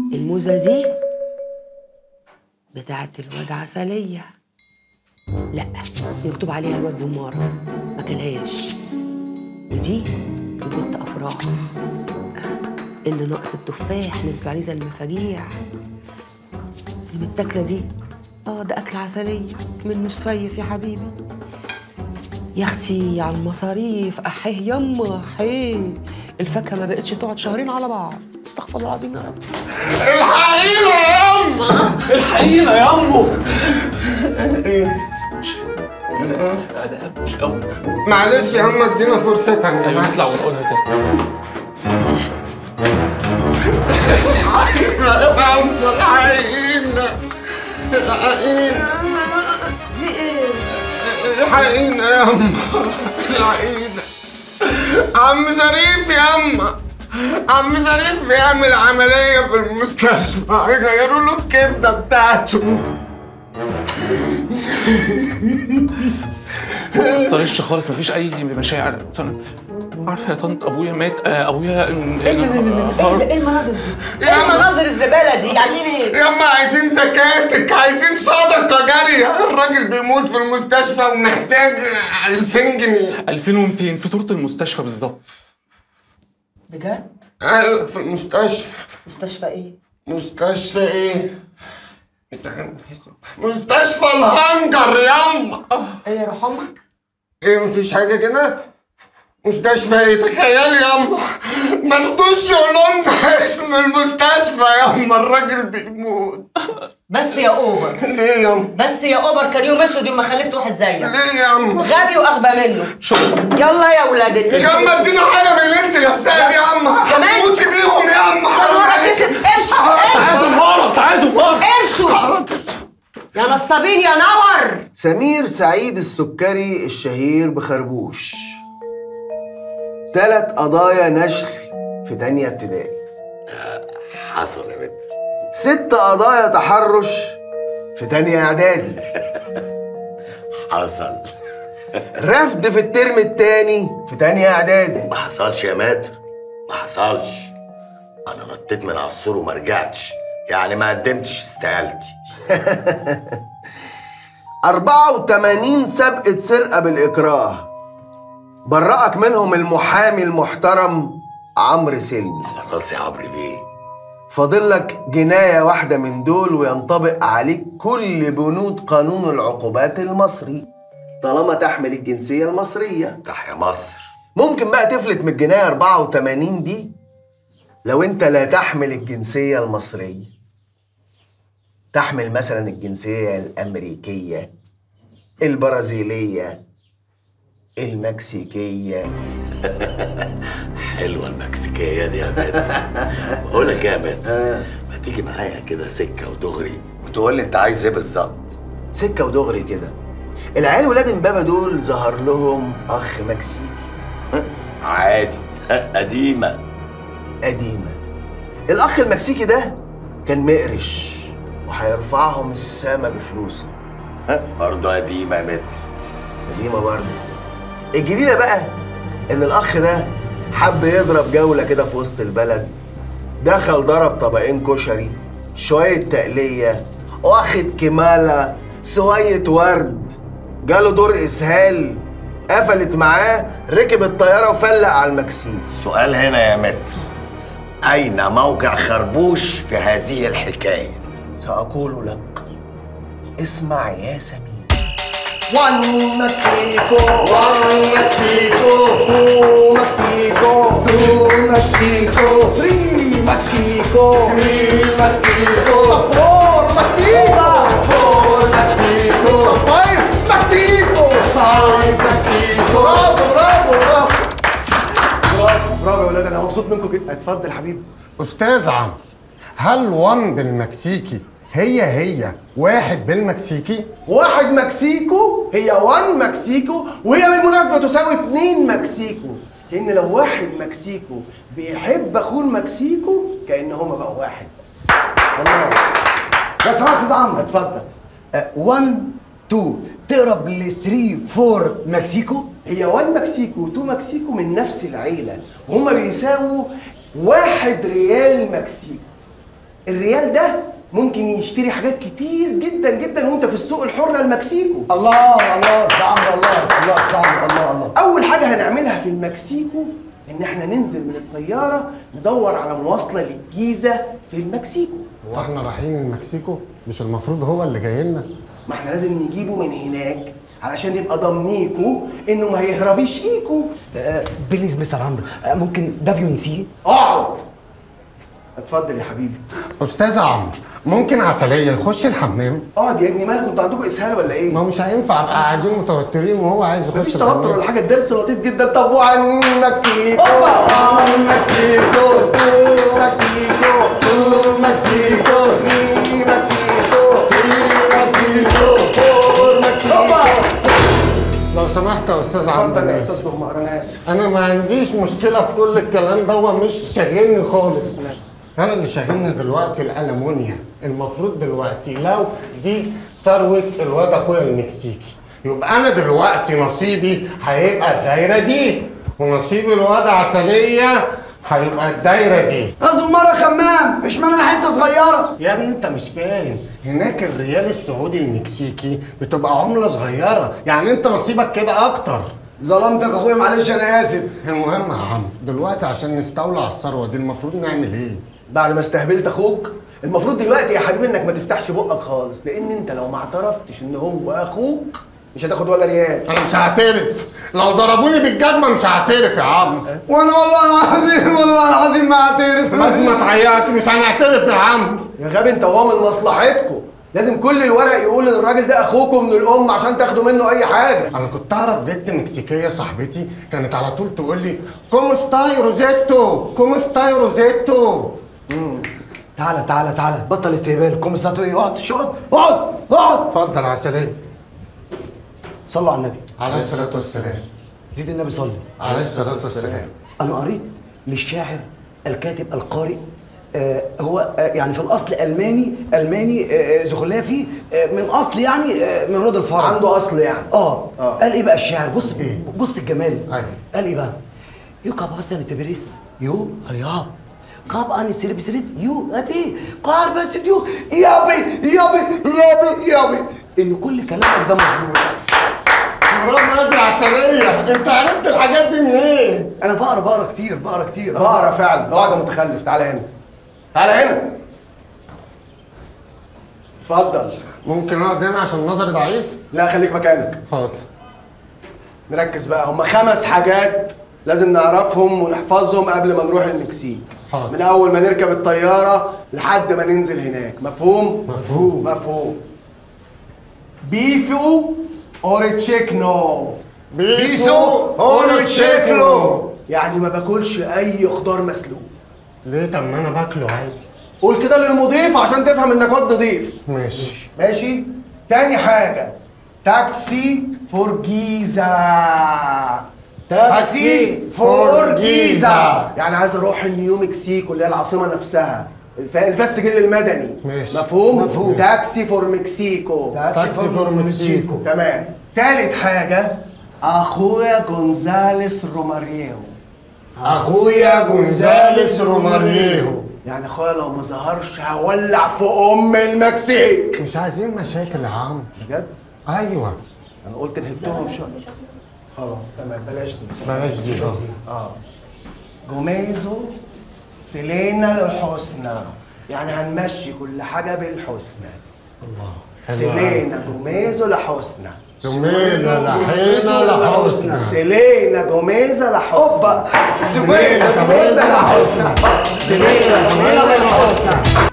الموزة دي بتاعت الواد عسلية لا مكتوب عليها الواد زمارة ما كلهاش ودي البت أفراح اللي ناقص التفاح نزلوا عليه زي المفاجيع المتاكلة دي اه ده أكل عسلية منه شفيف يا حبيبي يا اختي على المصاريف احيه يما احيه الفاكهه ما بقتش تقعد شهرين على بعض استغفر الله العظيم يا رب الحقيقة يا أما الحقيقة يا أمو إيه؟ معلش يا أما ادينا فرصة تانية أيوة معلش. نطلع ونقولها تاني الحقيقة يا أما الحقيقة الحقيقة في ايه؟ الحقيقة يا أما الحقيقة عم ظريف يا أما عم ظريف بيعمل عملية في المستشفى هيغيروا له الكبدة بتاعته ما تأثرش خالص مفيش أي مشاعر أنا عارفة يا طنط أبويا مات آه، أبويا إن- ايه إن- ايه المناظر دي؟ ايه المناظر الزباله دي؟ عايزين ايه؟ ياما عايزين زكاتك عايزين صدقة جارية الراجل بيموت في المستشفى ومحتاج 2000 جنيه 2200 في صورة المستشفى بالظبط بجد؟ ايوه في المستشفى مستشفى ايه؟ مستشفى ايه؟ مستشفى الهنجر ياما ايه يا روح امك؟ ايه مفيش حاجة كده؟ مستشفى ايه؟ تخيلي ياما ما تخش يقولوا لنا اسم المستشفى ياما الراجل بيموت بس يا اوفر ليه ياما؟ بس يا اوفر كان يوم اسود يوم ما خلفت واحد زيك ليه ياما؟ غبي واغبى منه يلا يا ولاد النبي ياما ادينا حاجة من اللي انت لابساها دي ياما كمان؟ موتي بيهم ياما حرام نهارك عليك اسود امشوا تعالوا امشوا زمارة تعالوا زمارة امشوا يا نصابين يا نور سمير سعيد السكري الشهير بخربوش ثلاث قضايا نشل في تانية ابتدائي حصل يا بنت ست قضايا تحرش في تانية اعدادي حصل رفض في الترم التاني في تانية اعدادي ما حصلش يا ماتر ما حصلش انا نطيت من على السور وما رجعتش يعني ما قدمتش استقالتي 84 سبقة سرقة بالإكراه برأك منهم المحامي المحترم عمرو سلمي على راسي عمرو بيه فاضل لك جناية واحدة من دول وينطبق عليك كل بنود قانون العقوبات المصري طالما تحمل الجنسية المصرية تحيا مصر ممكن بقى تفلت من الجناية 84 دي لو انت لا تحمل الجنسية المصرية تحمل مثلا الجنسية الأمريكية البرازيلية المكسيكية حلوه المكسيكيه دي يا ماتر بقول لك ايه يا ماتر ما تيجي معايا كده سكه ودغري وتقول لي انت عايز ايه بالظبط سكة ودغري كده العيال ولاد امبابة دول ظهر لهم أخ مكسيكي عادي قديمه قديمة الأخ المكسيكي ده كان مقرش وهيرفعهم السما بفلوسه برضه قديمه يا ماتر قديمة برضه الجديدة بقى إن الأخ ده حب يضرب جولة كده في وسط البلد دخل ضرب طبقين كشري شوية تقلية واخد كمالة شوية ورد جاله دور إسهال قفلت معاه ركب الطيارة وفلق على المكسيك السؤال هنا يا متر أين موقع خربوش في هذه الحكاية؟ سأقول لك اسمع يا سمير وان مكسيكو وان مكسيكو تو مكسيكو تو مكسيكو ثري مكسيكو ثري مكسيكو فور مكسيكو فور مكسيكو فايف مكسيكو فايف مكسيكو برافو برافو برافو برافو برافو يا ولاد انا مبسوط منكم جدا اتفضل حبيبي استاذ عمرو هل وان بالمكسيكي هي هي واحد بالمكسيكي واحد مكسيكو هي وان مكسيكو وهي بالمناسبة تساوي اتنين مكسيكو لأن لو واحد مكسيكو بيحب أخوه المكسيكو كأن هما بقوا واحد بس والله بس يا أستاذ عمرو اتفضل 1 2 تقرب ل 3 4 مكسيكو هي وان مكسيكو وتو مكسيكو من نفس العيلة وهما بيساووا واحد ريال مكسيكو الريال ده ممكن يشتري حاجات كتير جدا جدا وانت في السوق الحر المكسيكو الله الله استعمل الله الله استعمل الله الله اول حاجه هنعملها في المكسيكو ان احنا ننزل من الطياره ندور على مواصله للجيزه في المكسيكو هو احنا رايحين المكسيكو مش المفروض هو اللي جاي لنا ما احنا لازم نجيبه من هناك علشان نبقى ضامنيكو انه ما هيهربش ايكو آه، بليز مستر عمرو آه، ممكن دبليو سي اقعد اتفضل يا حبيبي استاذ عمرو ممكن عسليه يخش الحمام اقعد يا ابني مالكم انتوا عندكم اسهال ولا ايه ما هو مش هينفع نبقى قاعدين متوترين وهو عايز يخش مفيش توتر ولا الحمام حاجه الدرس لطيف جدا طب وعن مكسيكو عن مكسيكو تو مكسيكو تو مكسيكو مي مكسيكو سي مكسيكو فور مكسيكو لو سمحت يا استاذ عمرو اتفضل يا أنا استاذ آسف. دمار انا اسف انا ما عنديش مشكله في كل الكلام ده هو مش شاغلني خالص انا اللي شاغلني دلوقتي الالمونيا المفروض دلوقتي لو دي ثروه الواد اخويا المكسيكي يبقى انا دلوقتي نصيبي هيبقى الدايره دي ونصيب الواد عسليه هيبقى الدايره دي زمارة خمام مش معنى حته صغيره يا ابني انت مش فاهم هناك الريال السعودي المكسيكي بتبقى عمله صغيره يعني انت نصيبك كده اكتر ظلمتك اخويا معلش انا اسف المهم يا عم دلوقتي عشان نستولى على الثروه دي المفروض نعمل ايه بعد ما استهبلت اخوك المفروض دلوقتي يا حبيبي انك ما تفتحش بقك خالص لان انت لو ما اعترفتش ان هو اخوك مش هتاخد ولا ريال انا مش هعترف لو ضربوني بالجزمه مش هعترف يا عم وانا والله العظيم والله العظيم ما اعترف بس ما تعيطش مش هنعترف يا عم يا غبي انت هو من مصلحتكم لازم كل الورق يقول ان الراجل ده اخوكم من الام عشان تاخدوا منه اي حاجه انا كنت اعرف بنت مكسيكيه صاحبتي كانت على طول تقول لي كوم ستاي روزيتو كوم ستاي روزيتو تعالى تعالى تعالى بطل استهبال كوم استاتو ايه اقعد شو اقعد اقعد اقعد اتفضل عسلية صلوا على النبي عليه الصلاه والسلام زيد النبي صلي عليه الصلاه والسلام انا قريت للشاعر الكاتب القارئ آه هو آه يعني في الاصل الماني الماني آه زخلافي آه من اصل يعني آه من رود الفرع عنده اصل يعني اه آه. قال ايه بقى الشاعر بص إيه؟ بص الجمال أيوة. قال ايه بقى يو كاب حسن تبريس يو رياض كاب اني سيربسريت يو ابي قار بس يو يابي يابي يابي يابي ان كل كلامك ده مظبوط برافو يا دي عسلية انت عرفت الحاجات دي منين؟ انا بقرا بقرا كتير بقرا كتير بقرا فعلا اقعد يا متخلف تعالى هنا تعالى هنا اتفضل ممكن اقعد هنا عشان نظري ضعيف؟ لا خليك مكانك حاضر نركز بقى هم خمس حاجات لازم نعرفهم ونحفظهم قبل ما نروح المكسيك حاضر. من اول ما نركب الطياره لحد ما ننزل هناك مفهوم مفهوم. مفهوم بيفو اور تشيكنو بيسو اونو تشيكلو يعني ما باكلش اي خضار مسلوق ليه طب ما انا باكله عادي قول كده للمضيف عشان تفهم انك واد ضيف ماشي ماشي تاني حاجة تاكسي فور جيزة تاكسي فور جيزة. يعني عايز اروح نيو مكسيكو اللي هي العاصمة نفسها الف- الفا السجل المدني ماشي. مفهوم؟ مفهوم. تاكسي فور مكسيكو تاكسي فور مكسيكو تمام تالت حاجة اخويا جونزاليس روماريو اخويا جونزاليس روماريو يعني اخويا لو ما ظهرش هولع في ام المكسيك مش عايزين مشاكل يا عم بجد؟ ايوه انا قلت نهدهم شويه خلاص تمام بلاش دي بلاش دي اه اه جوميزو سيلينا للحسنى يعني هنمشي كل حاجه بالحسنى الله حلو أوي. سيلينا جوميزو لحسنى سمينا لحينا لحسنى سيلينا جوميزا لحسنى اوبا سمينا جوميزا لحسنى. سيلينا جوميزا لحسنى